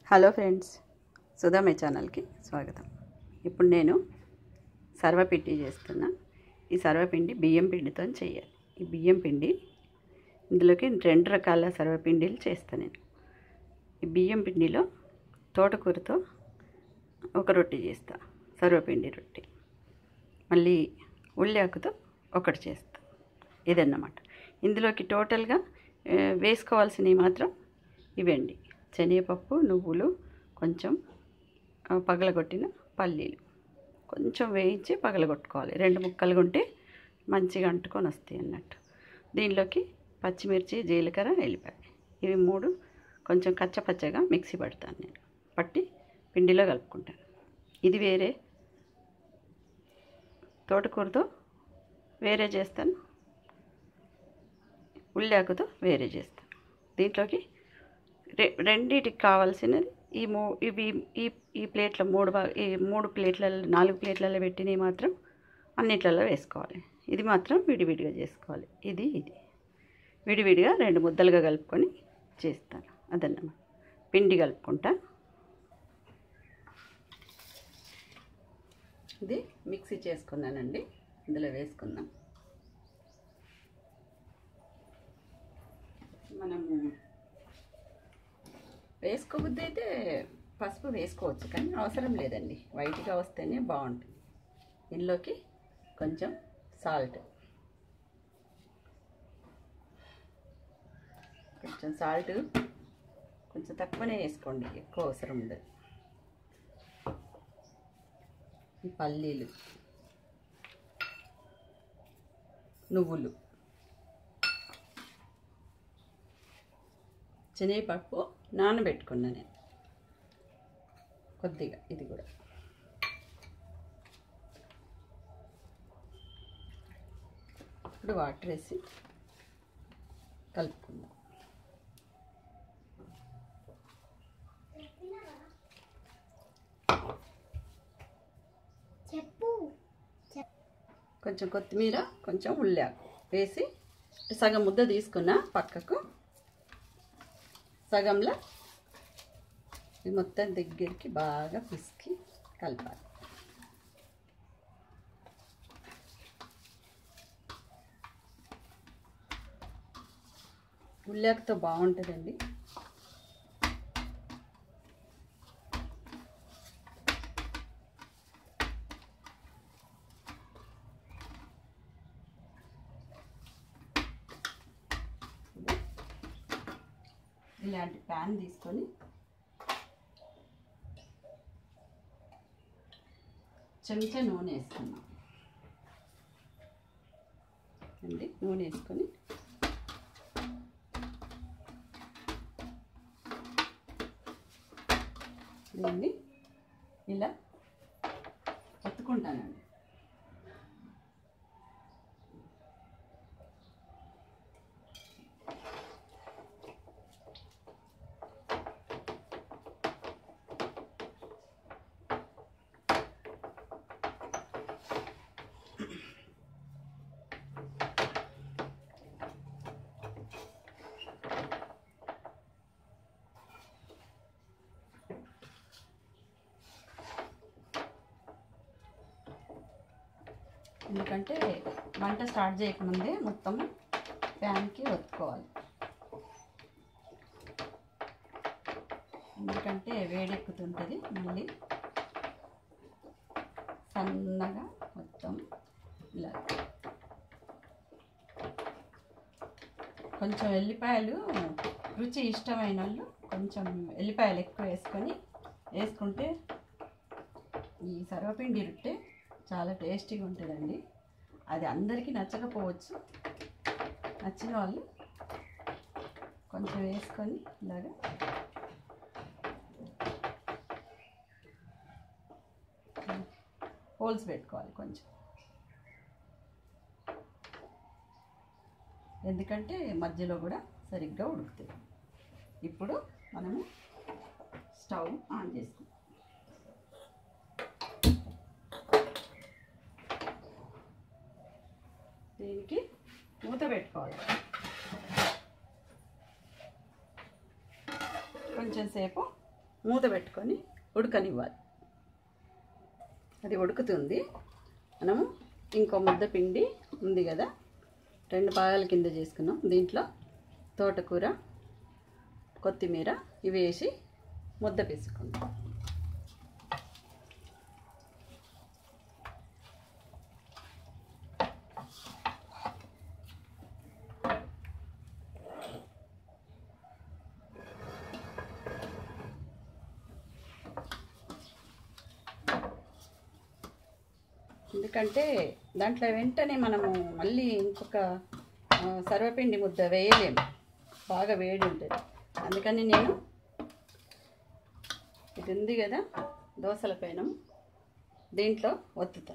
Hello friends సుధామయ ఛానల్కి స్వాగతం ఇప్పుడు నేను సర్వపిండి చేస్తున్నా ఈ సర్వపిండి బియ్యం పిండితో చేయాలి ఈ బియ్యం పిండి ఇందులోకి రెండు రకాల సర్వపిండిలు చేస్తాను నేను ఈ బియ్యం పిండిలో తోటకూరతో ఒక రొట్టె చేస్తా సర్వపిండి రొట్టె మళ్ళీ ఉల్లాకుతో ఒకటి చేస్తా ఇదన్నమాట ఇందులోకి టోటల్గా ఆ, వేసుకోవాల్సినవి మాత్రం ఇవండి శనగపప్పు నువ్వులు కొంచెం ఆ, పగలగొట్టిన పల్లీలు కొంచెం వేయించి పగలగొట్టుకోవాలి రెండు ముక్కలుగా ఉంటే మంచిగా అంటుకొని వస్తాయి అన్నట్టు దీనిలోకి పచ్చిమిర్చి జీలకర్ర ఎల్లిపాయ ఇవి మూడు కొంచెం కచ్చపచ్చగా మిక్సీ పడతాను నేను పట్టి పిండిలో కలుపుకుంటాను ఇది వేరే తోటకూరతో వేరే చేస్తాను ఉల్లాకుతో వేరే చేస్తాను దీంట్లోకి రె రెండిటికి కావాల్సినది ఈ మూ ఇవి ఈ ఈ ప్లేట్ల మూడు భాగ ఈ మూడు ప్లేట్లలో నాలుగు ప్లేట్లలో పెట్టినవి మాత్రం అన్నిట్లలో వేసుకోవాలి ఇది మాత్రం విడివిడిగా చేసుకోవాలి ఇది ఇది విడివిడిగా రెండు ముద్దలుగా కలుపుకొని చేస్తాను అదన్నమాట పిండి కలుపుకుంటా ఇది మిక్సీ చేసుకున్నానండి ఇందులో వేసుకుందాం మనము వేసుకోబుద్ది అయితే పసుపు వేసుకోవచ్చు కానీ అవసరం లేదండి వైట్గా వస్తేనే బాగుంటుంది ఇందులోకి కొంచెం సాల్ట్ కొంచెం సాల్ట్ కొంచెం తక్కువనే వేసుకోండి ఎక్కువ అవసరం ఉండదు ఈ పల్లీలు నువ్వులు శనగపప్పు నానబెట్టుకున్నా నేను కొద్దిగా ఇది కూడా ఇప్పుడు వాటర్ వేసి కలుపుకుందాం చెప్పు కొంచెం కొత్తిమీర కొంచెం ఉల్లాకు వేసి సగం ముద్ద తీసుకున్న పక్కకు సగంలో ఇది మొత్తం దగ్గరికి బాగా పిసికి కలపాలి ఉల్లాకుతో బాగుంటుందండి ఇలాంటి ప్యాన్ తీసుకొని చెంచా నూనె వేసుకున్నాం అండి నూనె వేసుకొని దీన్ని ఇలా ఒత్తుకుంటానండి ఎందుకంటే వంట స్టార్ట్ చేయకముందే మొత్తం ప్యాన్కి ఒత్తుకోవాలి ఎందుకంటే వేడెక్కుతుంటుంది మళ్ళీ సన్నగా మొత్తం ఇలా కొంచెం ఎల్లిపాయలు రుచి ఇష్టమైన వాళ్ళు కొంచెం ఎల్లిపాయలు ఎక్కువ వేసుకొని వేసుకుంటే ఈ సర్వపిండి రొట్టె చాలా టేస్టీగా ఉంటుందండి అది అందరికీ నచ్చకపోవచ్చు నచ్చిన వాళ్ళు కొంచెం వేసుకొని ఇలాగా హోల్స్ పెట్టుకోవాలి కొంచెం ఎందుకంటే మధ్యలో కూడా సరిగ్గా ఉడుకుతుంది ఇప్పుడు మనము స్టవ్ ఆన్ చేసుకుందాం దీనికి మూత పెట్టుకోవాలి కొంచెం సేపు మూత పెట్టుకొని ఉడకనివ్వాలి అది ఉడుకుతుంది మనము ఇంకో ముద్ద పిండి ఉంది కదా రెండు భాగాల కింద చేసుకున్నాం దీంట్లో తోటకూర కొత్తిమీర ఇవి వేసి ముద్ద పీసుకుంటాం ఎందుకంటే దాంట్లో వెంటనే మనము మళ్ళీ ఇంకొక ఆ, సర్వపిండి ముద్ద వేయలేము బాగా వేడి ఉంటుంది అందుకని నేను ఇది ఉంది కదా దోశల పైన దీంట్లో ఒత్తుతా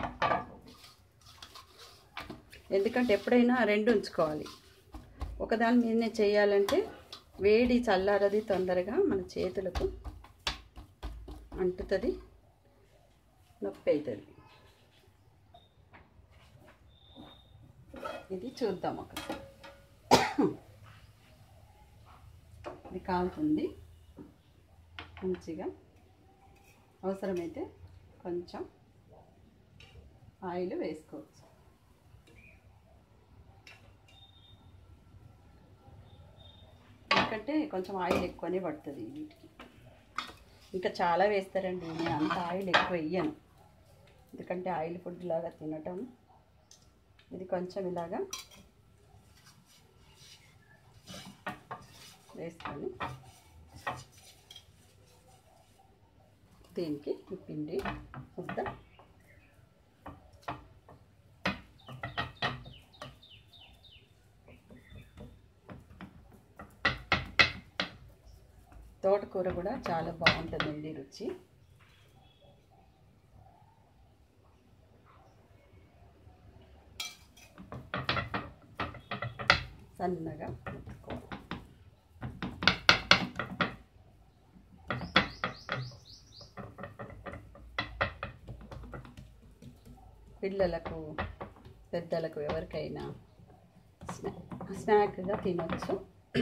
ఎందుకంటే ఎప్పుడైనా రెండు ఉంచుకోవాలి ఒకదాని మీదనే చేయాలంటే వేడి చల్లారది తొందరగా మన చేతులకు అంటుతుంది నొప్పి అవుతుంది ఇది చూద్దాం ఒకసారి ఇది కాలుతుంది మంచిగా అవసరమైతే కొంచెం ఆయిల్ వేసుకోవచ్చు ఎందుకంటే కొంచెం ఆయిల్ ఎక్కువనే పడుతుంది వీటికి ఇంకా చాలా వేస్తారండి నేను అంత ఆయిల్ ఎక్కువ వేయను ఎందుకంటే ఆయిల్ ఫుడ్ లాగా తినటం ఇది కొంచెం ఇలాగా వేసుకొని దీనికి ఈ పిండి ముద్ద తోటకూర కూడా చాలా బాగుంటుందండి రుచి సన్నగా ముట్టుకోవాలి పిల్లలకు పెద్దలకు ఎవరికైనా స్నా స్నాక్గా తినొచ్చు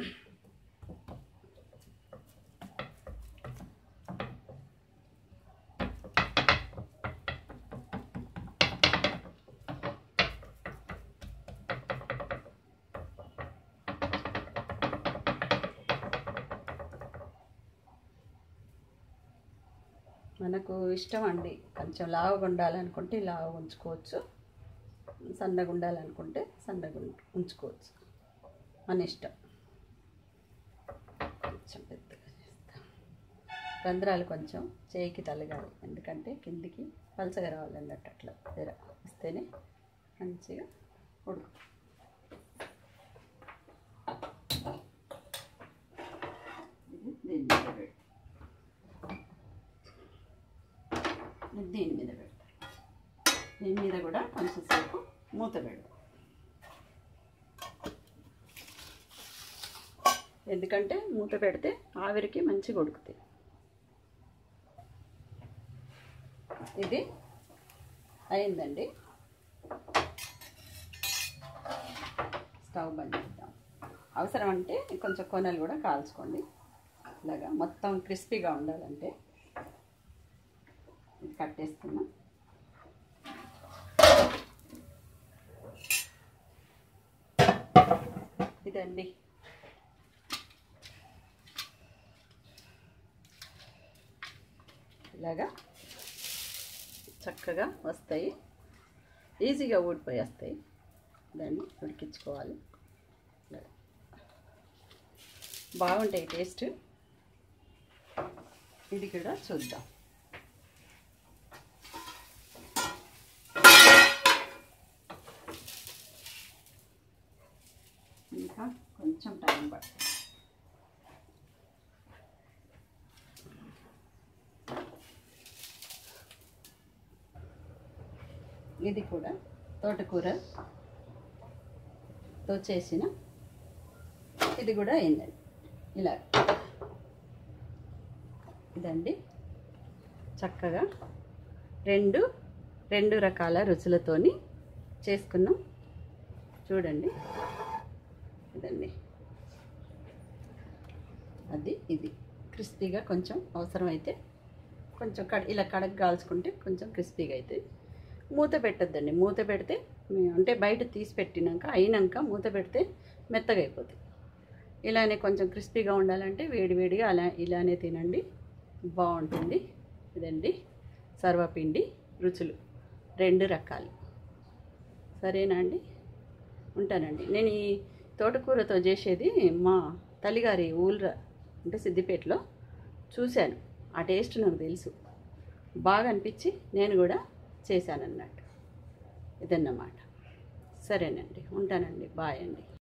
మనకు ఇష్టం అండి కొంచెం లావుగా ఉండాలనుకుంటే లావు ఉంచుకోవచ్చు సన్నగా ఉండాలనుకుంటే సన్నగా ఉం- ఉంచుకోవచ్చు మన ఇష్టం కొంచెం పెద్దగా చేస్తాం రంధ్రాలు కొంచెం చేయికి తలగాలి ఎందుకంటే కిందికి పలసగా రావాలన్నట్టు అట్లా తెర వస్తేనే మంచిగా ఉడుకు ఇది దీని మీద పెట్టి దీని మీద పెడతా దీని మీద కూడా కొంచెం సేపు మూత పెడతాం ఎందుకంటే మూత పెడితే ఆవిరికి మంచిగా ఉడుకుతాయి ఇది అయిందండి స్టవ్ బంద్ చేద్దాం అవసరం అంటే కొంచెం కొనలు కూడా కాల్చుకోండి ఇలాగా మొత్తం క్రిస్పీగా ఉండాలంటే ఇది కట్టేస్తున్నా ఇదండి ఇలాగా చక్కగా వస్తాయి ఈజీగా ఊడిపోయేస్తాయి దాన్ని ఉడికించుకోవాలి ఇలాగా. బాగుంటాయి టేస్ట్ ఇది కూడా చూద్దాం ఇంకా కొంచెం టైం పడుతుంది ఇది కూడా తోటకూరతో చేసిన ఇది కూడా అయిందండి ఇలా ఇదండి చక్కగా రెండు రెండు రకాల రుచులతోని చేసుకున్నాం చూడండి ఇదండి అది ఇది క్రిస్పీగా కొంచెం అవసరమైతే కొంచెం కడ ఇలా కడగ కాల్చుకుంటే కొంచెం క్రిస్పీగా అవుతుంది మూత పెట్టద్దండి మూత పెడితే మీ- అంటే బయట తీసి పెట్టినాక అయినాక మూత పెడితే మెత్తగా అయిపోతుంది ఇలానే కొంచెం క్రిస్పీగా ఉండాలంటే వేడివేడిగా అలా ఇలానే తినండి బాగుంటుంది ఇదండి సర్వపిండి రుచులు రెండు రకాలు సరేనా అండి ఉంటానండి నేను ఈ తోటకూరతో చేసేది మా తల్లిగారి ఊళ్ళ అంటే సిద్దిపేటలో చూశాను ఆ టేస్ట్ నాకు తెలుసు బాగా అనిపించి నేను కూడా చేశానన్నట్టు ఇదన్నమాట సరేనండి ఉంటానండి బాయ్ అండి